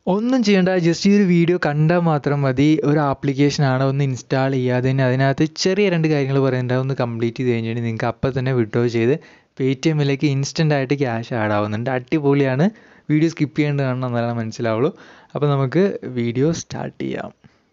ഒന്നും ചെയ്യേണ്ട ജസ്റ്റ് ഈ ഒരു വീഡിയോ കണ്ടാൽ മാത്രം മതി ഒരു ആപ്ലിക്കേഷനാണ് ഒന്ന് ഇൻസ്റ്റാൾ ചെയ്യുക അതിന് അതിനകത്ത് ചെറിയ രണ്ട് കാര്യങ്ങൾ പറയുന്നുണ്ട് അതൊന്ന് കംപ്ലീറ്റ് ചെയ്ത് കഴിഞ്ഞാൽ നിങ്ങൾക്ക് അപ്പം തന്നെ വിഡ്രോ ചെയ്ത് പേ ടി എമ്മിലേക്ക് ഇൻസ്റ്റൻ്റ് ആയിട്ട് ക്യാഷ് ആഡ് ആവുന്നുണ്ട് അടിപൊളിയാണ് വീഡിയോ സ്കിപ്പ് ചെയ്യേണ്ട കാണണം എന്നാലേ മനസ്സിലാവുള്ളൂ അപ്പോൾ നമുക്ക് വീഡിയോ സ്റ്റാർട്ട് ചെയ്യാം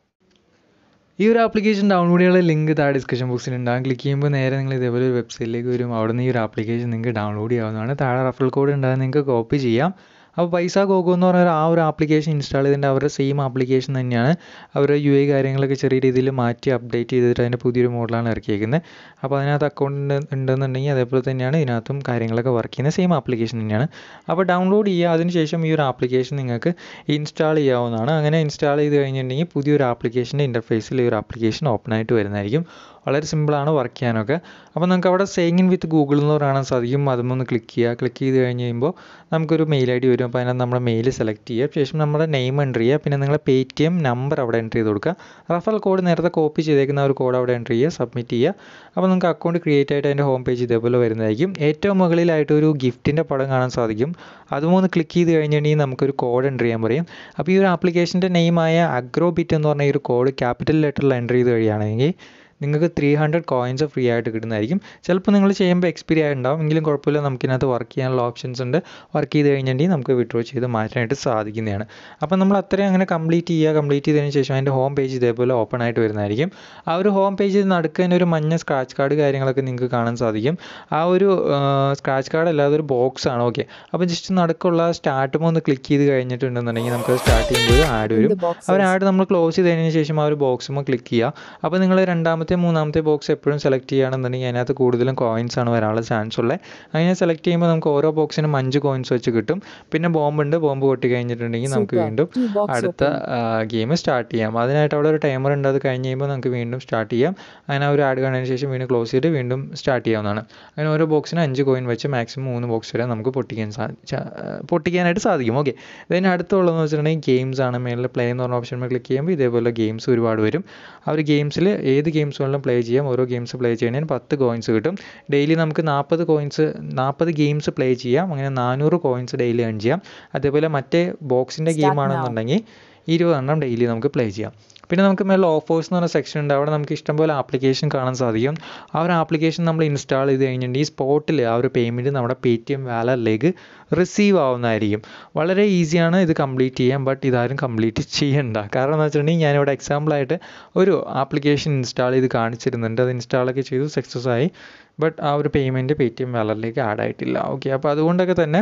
ഈ ഒരു ആപ്ലിക്കേഷൻ ഡൗൺലോഡ് ചെയ്യാനുള്ള ലിങ്ക് താഴെ ഡിസ്ക്രിപ്ഷൻ ബോക്സിൽ ഉണ്ടാകും ക്ലിക്ക് ചെയ്യുമ്പോൾ നേരെ നിങ്ങൾ ഇതേപോലെ ഒരു വെബ്സൈറ്റിലേക്ക് വരും അവിടെ നിന്ന് ഈ ഒരു ആപ്ലിക്കേഷൻ നിങ്ങൾക്ക് ഡൗൺലോഡ് ചെയ്യാവുന്നതാണ് താഴെ റഫറൽ കോഡ് ഉണ്ടാകും നിങ്ങൾക്ക് കോപ്പി ചെയ്യാം അപ്പോൾ പൈസ ഗോഗോ എന്ന് പറഞ്ഞ ആ ഒരു ആപ്ലിക്കേഷൻ ഇൻസ്റ്റാൾ ചെയ്തിട്ട് അവരുടെ സെയിം ആപ്ലിക്കേഷൻ തന്നെയാണ് അവരുടെ യു ഐ കാര്യങ്ങളൊക്കെ ചെറിയ രീതിയിൽ മാറ്റി അപ്ഡേറ്റ് ചെയ്തിട്ട് അതിൻ്റെ പുതിയൊരു മോഡലാണ് ഇറക്കിയേക്കുന്നത് അപ്പോൾ അതിനകത്ത് അക്കൗണ്ട് ഉണ്ടെന്നുണ്ടെങ്കിൽ അതേപോലെ തന്നെയാണ് ഇതിനകത്തും കാര്യങ്ങളൊക്കെ വർക്ക് ചെയ്യുന്നത് സെയിം ആപ്ലിക്കേഷൻ തന്നെയാണ് അപ്പോൾ ഡൗൺലോഡ് ചെയ്യുക അതിനുശേഷം ഈ ഒരു ആപ്ലിക്കേഷൻ നിങ്ങൾക്ക് ഇൻസ്റ്റാൾ ചെയ്യാവുന്നതാണ് അങ്ങനെ ഇൻസ്റ്റാൾ ചെയ്ത് കഴിഞ്ഞിട്ടുണ്ടെങ്കിൽ പുതിയൊരു ആപ്ലിക്കേഷൻ്റെ ഇൻ്റർഫേസിൽ ഈ ഒരു ആപ്ലിക്കേഷൻ ഓപ്പൺ ആയിട്ട് വരുന്നതായിരിക്കും വളരെ സിമ്പിളാണ് വർക്ക് ചെയ്യാനൊക്കെ അപ്പോൾ നമുക്ക് അവിടെ സേയിങ് ഇൻ വിത്ത് ഗൂഗിൾ എന്ന് കാണാൻ സാധിക്കും അതുമൊന്ന് ക്ലിക്ക് ചെയ്യുക ക്ലിക്ക് ചെയ്ത് കഴിഞ്ഞ് കഴിയുമ്പോൾ നമുക്കൊരു മെയിൽ ഐ ഡി വരും അപ്പോൾ അതിനകത്ത് നമ്മുടെ മെയിൽ സെലക്ട് ചെയ്യുക ശേഷം നമ്മുടെ നെയിം എൻ്റർ ചെയ്യുക പിന്നെ നിങ്ങളെ പേ ടി എം നമ്പർ അവിടെ എൻ്റർ ചെയ്ത് കൊടുക്കുക റഫറൽ കോഡ് നേരത്തെ കോപ്പി ചെയ്തേക്കുന്ന ഒരു കോഡ് അവിടെ എൻ്റർ ചെയ്യുക സബ്മിറ്റ് ചെയ്യുക അപ്പോൾ നിങ്ങൾക്ക് അക്കൗണ്ട് ക്രിയേറ്റ് ആയിട്ട് അതിൻ്റെ ഹോം പേജ് ഇതേപോലെ വരുന്നതായിരിക്കും ഏറ്റവും മുകളിലായിട്ട് ഒരു ഗിഫ്റ്റിൻ്റെ പടം കാണാൻ സാധിക്കും അതുമൊന്ന് ക്ലിക്ക് ചെയ്ത് കഴിഞ്ഞിട്ടുണ്ടെങ്കിൽ നമുക്കൊരു കോഡ് എൻ്റർ ചെയ്യാൻ പറയും അപ്പോൾ ഈ ഒരു ആപ്ലിക്കേഷൻ്റെ നെയിമായ അഗ്രോബിറ്റ് എന്ന് പറഞ്ഞ ഈ ഒരു കോഡ് ക്യാപിറ്റൽ ലെറ്ററിൽ എൻ്റർ ചെയ്ത് കഴിയുകയാണെങ്കിൽ നിങ്ങൾക്ക് ത്രീ ഹൺഡ്രഡ് കോയിൻസ് ഫ്രീ ആയിട്ട് കിട്ടുന്നതായിരിക്കും ചിലപ്പോൾ നിങ്ങൾ ചെയ്യുമ്പോൾ എക്സ്പീരി ആയിട്ടുണ്ടാവും എങ്കിലും കുഴപ്പമില്ല നമുക്കിനകത്ത് വർക്ക് ചെയ്യാനുള്ള ഓപ്ഷൻസ് ഉണ്ട് വർക്ക് ചെയ്ത് കഴിഞ്ഞിട്ടുണ്ടെങ്കിൽ നമുക്ക് വിഡ്രോ ചെയ്ത് മാറ്റാനായിട്ട് സാധിക്കുന്നതാണ് അപ്പോൾ നമ്മൾ അത്രയും അങ്ങനെ കംപ്ലീറ്റ് ചെയ്യുക കംപ്ലീറ്റ് ചെയ്തതിന് ശേഷം അതിൻ്റെ ഹോം പേജ് ഇതേപോലെ ഓപ്പൺ ആയിട്ട് വരുന്നതായിരിക്കും ആ ഒരു ഹോം പേജിൽ നടുക്കാൻ ഒരു മഞ്ഞ സ്ക്രാച്ച് കാർഡ് കാര്യങ്ങളൊക്കെ നിങ്ങൾക്ക് കാണാൻ സാധിക്കും ആ ഒരു സ്ക്രാച്ച് കാർഡ് അല്ലാതെ ഒരു ബോക്സ് ആണ് ഓക്കെ അപ്പോൾ ജസ്റ്റ് നടുക്കുള്ള സ്റ്റാർട്ടുമ്പോൾ ഒന്ന് ക്ലിക്ക് ചെയ്ത് കഴിഞ്ഞിട്ടുണ്ടെന്നുണ്ടെങ്കിൽ നമുക്ക് സ്റ്റാർട്ട് ചെയ്യുമ്പോൾ ഒരു ആഡ് വരും ആ ഒരു ആഡ് നമ്മൾ ക്ലോസ് ചെയ്തതിന് ശേഷം ആ ഒരു ബോക്സുമ്പോൾ ക്ലിക്ക് ചെയ്യുക അപ്പോൾ നിങ്ങൾ രണ്ടാമത്തെ മൂന്നാമത്തെ ബോക്സ് എപ്പോഴും സെലക്ട് ചെയ്യുകയാണെന്നുണ്ടെങ്കിൽ അതിനകത്ത് കൂടുതലും കോയിൻസ് ആണ് വരാനുള്ള ചാൻസ് ഉള്ളത് അങ്ങനെ സെലക്ട് ചെയ്യുമ്പോൾ നമുക്ക് ഓരോ ബോക്സിനും അഞ്ച് കോയിൻസ് വെച്ച് കിട്ടും പിന്നെ ബോംബ് ഉണ്ട് ബോംബ് പൊട്ടി കഴിഞ്ഞിട്ടുണ്ടെങ്കിൽ നമുക്ക് വീണ്ടും അടുത്ത ഗെയിം സ്റ്റാർട്ട് ചെയ്യാം അതിനായിട്ട് അവിടെ ഒരു ടൈമർ ഉണ്ട് അത് കഴിഞ്ഞ് കഴിയുമ്പോൾ നമുക്ക് വീണ്ടും സ്റ്റാർട്ട് ചെയ്യാം അങ്ങനെ ഒരു ആഡ് കാണുന്നതിന് ശേഷം വീണ്ടും ക്ലോസ് ചെയ്തിട്ട് വീണ്ടും സ്റ്റാർട്ട് ചെയ്യാവുന്നതാണ് അങ്ങനെ ഓരോ ബോക്സിന് അഞ്ച് കോയിൻ വെച്ച് മാക്സിമം മൂന്ന് ബോക്സ് വരെ നമുക്ക് പൊട്ടിക്കാൻ സാധിച്ച പൊട്ടിക്കാനായിട്ട് സാധിക്കും ഓക്കെ ഇതിന് അടുത്തുള്ളതെന്ന് വെച്ചിട്ടുണ്ടെങ്കിൽ ഗെയിംസ് ആണ് മേളിൽ പ്ലേ എന്ന് പറഞ്ഞ ഓപ്ഷൻ ക്ലിക്ക് ചെയ്യുമ്പോൾ ഇതേപോലെ ഗെയിംസ് ഒരുപാട് വരും ആ ഒരു ഗെയിംസിൽ ഏത് ഗെയിംസ് വേണമെങ്കിലും പ്ലേ ചെയ്യാം ഓരോ ഗെയിംസ് പ്ലേ ചെയ്യുന്നതിന് പത്ത് കോയിൻസ് കിട്ടും ഡെയിലി നമുക്ക് നാൽപ്പത് കോയിൻസ് നാൽപ്പത് ഗെയിംസ് പ്ലേ ചെയ്യാം അങ്ങനെ നാനൂറ് കോയിൻസ് ഡെയിലി ഏൺ ചെയ്യാം അതേപോലെ മറ്റേ ബോക്സിൻ്റെ ഗെയിം ആണെന്നുണ്ടെങ്കിൽ ഇരുപതെണ്ണം ഡെയിലി നമുക്ക് പ്ലേ ചെയ്യാം പിന്നെ നമുക്ക് മേലെ ഓഫേഴ്സ് എന്ന് പറഞ്ഞ സെക്ഷൻ ഉണ്ട് അവിടെ നമുക്ക് ഇഷ്ടംപോലെ ആപ്ലിക്കേഷൻ കാണാൻ സാധിക്കും ആ ഒരു ആപ്ലിക്കേഷൻ നമ്മൾ ഇൻസ്റ്റാൾ ചെയ്ത് കഴിഞ്ഞിട്ടുണ്ടെങ്കിൽ ഈ സ്പോട്ടിൽ ആ ഒരു പേയ്മെൻറ്റ് നമ്മുടെ പേ ടി എം വാലറ്റിലേക്ക് റിസീവ് ആവുന്നതായിരിക്കും വളരെ ഈസിയാണ് ഇത് കംപ്ലീറ്റ് ചെയ്യാൻ ബട്ട് ഇതാരും കംപ്ലീറ്റ് ചെയ്യണ്ട കാരണം എന്ന് വെച്ചിട്ടുണ്ടെങ്കിൽ ഞാനിവിടെ എക്സാമ്പിളായിട്ട് ഒരു ആപ്ലിക്കേഷൻ ഇൻസ്റ്റാൾ ചെയ്ത് കാണിച്ചിരുന്നുണ്ട് അത് ഇൻസ്റ്റാളൊക്കെ ചെയ്തു സക്സസ് ആയി ബട്ട് ആ ഒരു പേയ്മെൻറ്റ് പേ ടി എം വാലറ്റിലേക്ക് ആഡ് ആയിട്ടില്ല ഓക്കെ അപ്പോൾ അതുകൊണ്ടൊക്കെ തന്നെ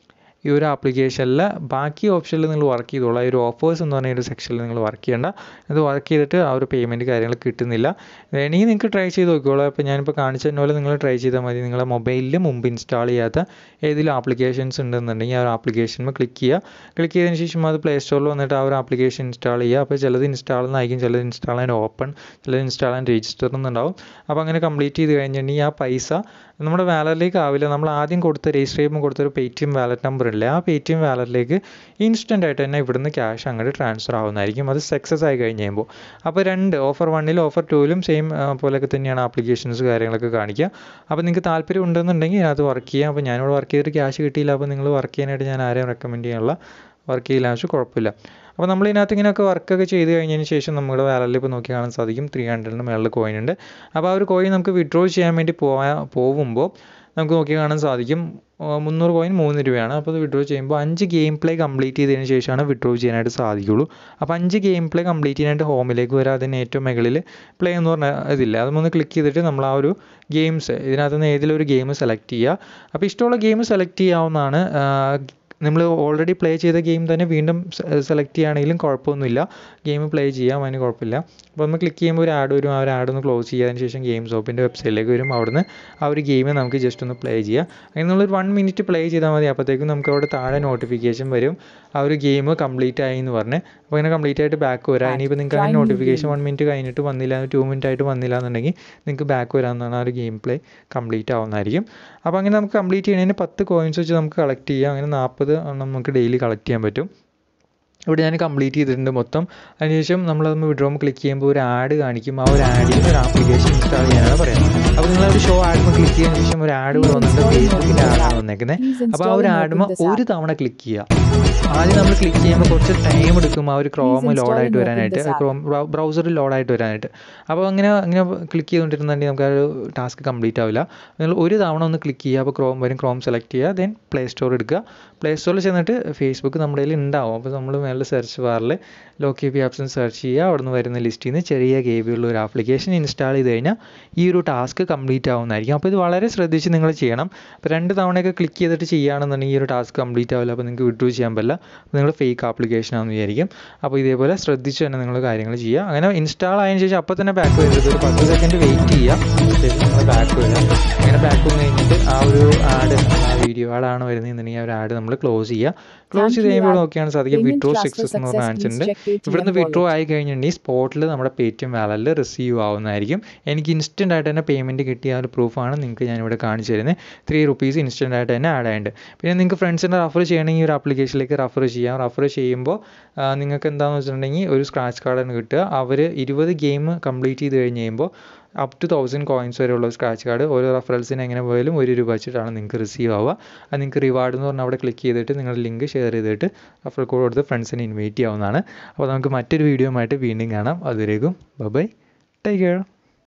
ഈ ഒരു ആപ്ലിക്കേഷനിൽ ബാക്കി ഓപ്ഷനിൽ നിങ്ങൾ വർക്ക് ചെയ്തോളൂ ഈ ഒരു ഓഫേഴ്സ് എന്ന് പറഞ്ഞ ഒരു സെക്ഷനിൽ നിങ്ങൾ വർക്ക് ചെയ്യേണ്ട ഇത് വർക്ക് ചെയ്തിട്ട് ആ ഒരു പേയ്മെൻറ്റ് കാര്യങ്ങൾ കിട്ടുന്നില്ല വേണമെങ്കിൽ നിങ്ങൾക്ക് ട്രൈ ചെയ്ത് നോക്കിക്കോളൂ അപ്പോൾ ഞാനിപ്പോൾ കാണിച്ചതിന് പോലെ നിങ്ങൾ ട്രൈ ചെയ്താൽ മതി നിങ്ങളുടെ മൊബൈലിൽ മുമ്പ് ഇൻസ്റ്റാൾ ചെയ്യാത്ത ഏതെങ്കിലും ആപ്ലിക്കേഷൻസ് ഉണ്ടെന്നുണ്ടെങ്കിൽ ആ ഒരു ആപ്ലിക്കേഷനിൽ ക്ലിക്ക് ചെയ്യുക ക്ലിക്ക് ചെയ്തതിന് ശേഷം അത് പ്ലേ സ്റ്റോറിൽ വന്നിട്ട് ആ ഒരു ആപ്ലിക്കേഷൻ ഇൻസ്റ്റാൾ ചെയ്യുക അപ്പോൾ ചിലത് ഇൻസ്റ്റാൾ എന്നായിരിക്കും ചിലത് ഇൻസ്റ്റാൾ ആൻഡ് ഓപ്പൺ ചിലത് ഇൻസ്റ്റാൾ ആൻഡ് രജിസ്റ്റർ എന്നുണ്ടാവും അപ്പോൾ അങ്ങനെ കംപ്ലീറ്റ് ചെയ്ത് കഴിഞ്ഞിട്ടുണ്ടെങ്കിൽ ആ പൈസ നമ്മുടെ വാലറ്റിലേക്ക് ആവില്ല നമ്മൾ ആദ്യം കൊടുത്ത രജിസ്റ്റർ ചെയ്യുമ്പോൾ കൊടുത്തൊരു Paytm wallet number ഇല്ലേ ആ പേ ടി എം വാലറ്റിലേക്ക് ഇൻസ്റ്റൻ്റ് ആയിട്ട് തന്നെ ഇവിടുന്ന് ക്യാഷ് അങ്ങോട്ട് ട്രാൻസ്ഫർ ആവുന്നതായിരിക്കും അത് സക്സസ് ആയി കഴിഞ്ഞ് കഴിയുമ്പോൾ അപ്പോൾ രണ്ട് ഓഫർ വണ്ണിലും ഓഫർ ടൂവിലും സെയിം പോലെയൊക്കെ തന്നെയാണ് ആപ്ലിക്കേഷൻസ് കാര്യങ്ങളൊക്കെ കാണിക്കുക അപ്പോൾ നിങ്ങൾക്ക് താല്പര്യം ഉണ്ടെന്നുണ്ടെങ്കിൽ ഇതിനകത്ത് വർക്ക് ചെയ്യാം അപ്പോൾ ഞാനിവിടെ വർക്ക് ചെയ്തിട്ട് ക്യാഷ് കിട്ടിയില്ല അപ്പോൾ നിങ്ങൾ വർക്ക് ചെയ്യാനായിട്ട് ഞാൻ ആരെയും റെക്കമെൻഡ് ചെയ്യാനുള്ള വർക്ക് ചെയ്യില്ല ആവശ്യം കുഴപ്പമില്ല അപ്പോൾ നമ്മൾ ഇതിനകത്ത് ഇങ്ങനെയൊക്കെ വർക്കൊക്കെ ചെയ്ത് കഴിഞ്ഞതിന് ശേഷം നമ്മുടെ വാലറ്റിൽ ഇപ്പോൾ നോക്കി കാണാൻ സാധിക്കും ത്രീ ഹൺഡ്രഡിന് മേളിൽ കോയിൻ ഉണ്ട് അപ്പോൾ ആ ഒരു കോയിൻ നമുക്ക് വിഡ്രോ ചെയ്യാൻ വേണ്ടി പോവാ പോകുമ്പോൾ നമുക്ക് നോക്കി കാണാൻ സാധിക്കും മുന്നൂറ് കോയിൻ മൂന്ന് രൂപയാണ് അപ്പോൾ അത് വിഡ്രോ ചെയ്യുമ്പോൾ അഞ്ച് ഗെയിം പ്ലേ കംപ്ലീറ്റ് ചെയ്തതിന് ശേഷമാണ് വിഡ്രോ ചെയ്യാനായിട്ട് സാധിക്കുള്ളൂ അപ്പോൾ അഞ്ച് ഗെയിം പ്ലേ കംപ്ലീറ്റ് ചെയ്യാനായിട്ട് ഹോമിലേക്ക് വരാം അതിന് ഏറ്റവും മുകളിൽ പ്ലേ എന്ന് പറഞ്ഞ ഇതില്ല അതൊന്ന് ക്ലിക്ക് ചെയ്തിട്ട് നമ്മൾ ആ ഒരു ഗെയിംസ് ഇതിനകത്ത് നിന്ന് ഏതെങ്കിലും ഒരു ഗെയിം സെലക്ട് ചെയ്യുക അപ്പോൾ ഇഷ്ടമുള്ള ഗെയിം സെലക്ട് ചെയ്യാവുന്നതാണ് നമ്മൾ ഓൾറെഡി പ്ലേ ചെയ്ത ഗെയിം തന്നെ വീണ്ടും സെലക്ട് ചെയ്യുകയാണെങ്കിലും കുഴപ്പമൊന്നുമില്ല ഗെയിം പ്ലേ ചെയ്യാം അതിന് കുഴപ്പമില്ല അപ്പോൾ നമ്മൾ ക്ലിക്ക് ചെയ്യുമ്പോൾ ഒരു ആഡ് വരും ആ ഒരു ആഡ് ഒന്ന് ക്ലോസ് ചെയ്തതിന് ശേഷം ഗെയിം ഷോപ്പിൻ്റെ വെബ്സൈറ്റിലേക്ക് വരും അവിടുന്ന് ആ ഒരു ഗെയിം നമുക്ക് ജസ്റ്റ് ഒന്ന് പ്ലേ ചെയ്യാം അങ്ങനെ നമ്മളൊരു വൺ മിനിറ്റ് പ്ലേ ചെയ്താൽ മതി അപ്പോഴത്തേക്കും നമുക്ക് അവിടെ താഴെ നോട്ടിഫിക്കേഷൻ വരും ആ ഒരു ഗെയിം കംപ്ലീറ്റ് ആയി എന്ന് പറഞ്ഞ് അപ്പോൾ ഇങ്ങനെ കംപ്ലീറ്റ് ആയിട്ട് ബാക്ക് വരാം ഇനിയിപ്പോൾ നിങ്ങൾക്ക് അങ്ങനെ നോട്ടിഫിക്കേഷൻ വൺ മിനിറ്റ് കഴിഞ്ഞിട്ട് വന്നില്ല ടു മിനിറ്റ് ആയിട്ട് വന്നില്ല എന്നുണ്ടെങ്കിൽ നിങ്ങൾക്ക് ബാക്ക് വരാമെന്നാണ് ആ ഒരു ഗെയിം പ്ലേ കംപ്ലീറ്റ് ആവുന്നതായിരിക്കും അപ്പോൾ അങ്ങനെ നമുക്ക് കംപ്ലീറ്റ് ചെയ്യുന്നതിന് പത്ത് കോയിൻസ് വെച്ച് നമുക്ക് കളക്ട് ചെയ്യാം അങ്ങനെ നാൽപ്പത് നമുക്ക് ഡെയിലി കളക്ട് ചെയ്യാൻ പറ്റും ഇവിടെ ഞാൻ കംപ്ലീറ്റ് ചെയ്തിട്ടുണ്ട് മൊത്തം അതിനുശേഷം നമ്മളതൊന്ന് വിഡ്രോം ക്ലിക്ക് ചെയ്യുമ്പോൾ ഒരു ആഡ് കാണിക്കും ആ ഒരു ആഡിൽ ഒരു ആപ്ലിക്കേഷൻ ഇൻസ്റ്റാൾ ചെയ്യാനാണ് പറയുന്നത് അപ്പോൾ നിങ്ങൾ ഒരു ഷോ ആഡ് ക്ലിക്ക് ചെയ്തതിന് ശേഷം ഒരു ആഡ് കൂടെ വന്നിട്ട് ഫേസ്ബുക്കിൻ്റെ ആഡാണ് വന്നേക്കുന്നത് അപ്പോൾ ആ ഒരു ആഡുമ്പോൾ ഒരു തവണ ക്ലിക്ക് ചെയ്യുക ആദ്യം നമ്മൾ ക്ലിക്ക് ചെയ്യുമ്പോൾ കുറച്ച് ടൈം എടുക്കും ആ ഒരു ക്രോം ലോഡായിട്ട് വരാനായിട്ട് ക്രോം ബ്രൗസറിൽ ലോഡായിട്ട് വരാനായിട്ട് അപ്പോൾ അങ്ങനെ അങ്ങനെ ക്ലിക്ക് ചെയ്തുകൊണ്ടിരുന്നുണ്ടെങ്കിൽ നമുക്ക് ആ ഒരു ടാസ്ക് കംപ്ലീറ്റ് ആവില്ല നിങ്ങൾ ഒരു തവണ ഒന്ന് ക്ലിക്ക് ചെയ്യുക അപ്പോൾ ക്രോം വരും ക്രോം സെലക്ട് ചെയ്യുക ദെൻ പ്ലേ സ്റ്റോർ എടുക്കുക പ്ലേ സ്റ്റോറിൽ ചെന്നിട്ട് ഫേസ്ബുക്ക് നമ്മുടെ കയ്യിൽ ഉണ്ടാവും അപ്പോൾ നമ്മൾ മേലെ സെർച്ച് ബാറിൽ ലോ കെ പി ആപ്സ് സെർച്ച് ചെയ്യുക അവിടെ നിന്ന് വരുന്ന ലിസ്റ്റിൽ നിന്ന് ചെറിയ കെ ബി ഉള്ള ഒരു ആപ്ലിക്കേഷൻ ഇൻസ്റ്റാൾ ചെയ്ത് കഴിഞ്ഞാൽ ഈ ഒരു ടാസ്ക് കംപ്ലീറ്റ് ആവുന്നതായിരിക്കും അപ്പോൾ ഇത് വളരെ ശ്രദ്ധിച്ച് നിങ്ങൾ ചെയ്യണം അപ്പോൾ രണ്ട് തവണയൊക്കെ ക്ലിക്ക് ചെയ്തിട്ട് ചെയ്യുകയാണെന്നുണ്ടെങ്കിൽ ഈ ഒരു ടാസ്ക് കംപ്ലീറ്റ് ആവില്ല അപ്പോൾ നിങ്ങൾക്ക് വിഡ്രൂ ചെയ്യാൻ പറ്റില്ല അപ്പോൾ നിങ്ങൾ ഫേക്ക് ആപ്ലിക്കേഷൻ ആണെന്ന് വിചാരിക്കും അപ്പോൾ ഇതേപോലെ ശ്രദ്ധിച്ച് തന്നെ നിങ്ങൾ കാര്യങ്ങൾ ചെയ്യുക അങ്ങനെ ഇൻസ്റ്റാൾ ആയതിനു ശേഷം അപ്പോൾ തന്നെ ബാക്ക് വരരുത് ഒരു പത്ത് സെക്കൻഡ് വെയിറ്റ് ചെയ്യുക ശേഷം നിങ്ങൾ ബാക്ക് വരിക അങ്ങനെ ബാക്ക് വന്ന് കഴിഞ്ഞിട്ട് ആ ഒരു ആഡ് ആ വീഡിയോ ആഡാണ് വരുന്നതെന്നുണ്ടെങ്കിൽ ആ ഒരു ആഡ് നമ്മൾ ക്ലോസ് ചെയ്യുക ക്ലോസ് ചെയ്ത് കഴിയുമ്പോൾ നോക്കിയാണ് സാധിക്കും വിഡ്രോ സക്സസ് എന്ന് പറഞ്ഞ കാണിച്ചിട്ടുണ്ട് ഇവിടുന്ന് വിഡ്രോ ആയി കഴിഞ്ഞിട്ടുണ്ടെങ്കിൽ സ്പോട്ടിൽ നമ്മുടെ പേ ടി എം വാലറ്റിൽ റിസീവ് ആവുന്നതായിരിക്കും എനിക്ക് ഇൻസ്റ്റൻ്റ് ആയിട്ട് തന്നെ പേയ്മെൻറ്റ് കിട്ടിയ ഒരു പ്രൂഫാണ് നിങ്ങൾക്ക് ഞാനിവിടെ കാണിച്ചു തരുന്നത് ത്രീ റുപ്പീസ് ഇൻസ്റ്റൻ്റ് ആയിട്ട് തന്നെ ആഡ് ആയിട്ടുണ്ട് പിന്നെ നിങ്ങൾക്ക് ഫ്രണ്ട്സിനെ റഫർ ചെയ്യണമെങ്കിൽ ഒരു ആപ്ലിക്കേഷനിലേക്ക് റഫർ ചെയ്യാം റഫർ ചെയ്യുമ്പോൾ നിങ്ങൾക്ക് എന്താണെന്ന് വെച്ചിട്ടുണ്ടെങ്കിൽ ഒരു സ്ക്രാച്ച് കാർഡാണ് കിട്ടുക അവർ ഇരുപത് ഗെയിം കംപ്ലീറ്റ് ചെയ്ത് കഴിഞ്ഞ് കഴിയുമ്പോൾ അപ് ടു തൗസൻഡ് കോയിൻസ് വരെയുള്ള സ്ക്രാച്ച് കാർഡ് ഓരോ റഫറൽസിന് എങ്ങനെ പോയാലും ഒരു രൂപ വെച്ചിട്ടാണ് നിങ്ങൾക്ക് റിസീവ് ആവുക അത് നിങ്ങൾക്ക് റിവാർഡ് എന്ന് പറഞ്ഞാൽ അവിടെ ക്ലിക്ക് ചെയ്തിട്ട് നിങ്ങളുടെ ലിങ്ക് ഷെയർ ചെയ്തിട്ട് റഫറൽ കോഡ് കൊടുത്ത് ഫ്രണ്ട്സിനെ ഇൻവൈറ്റ് ചെയ്യാവുന്നതാണ് അപ്പോൾ നമുക്ക് മറ്റൊരു വീഡിയോ ആയിട്ട് വീണ്ടും കാണാം അതുവരേക്കും ബൈ ടേക്ക് കെയർ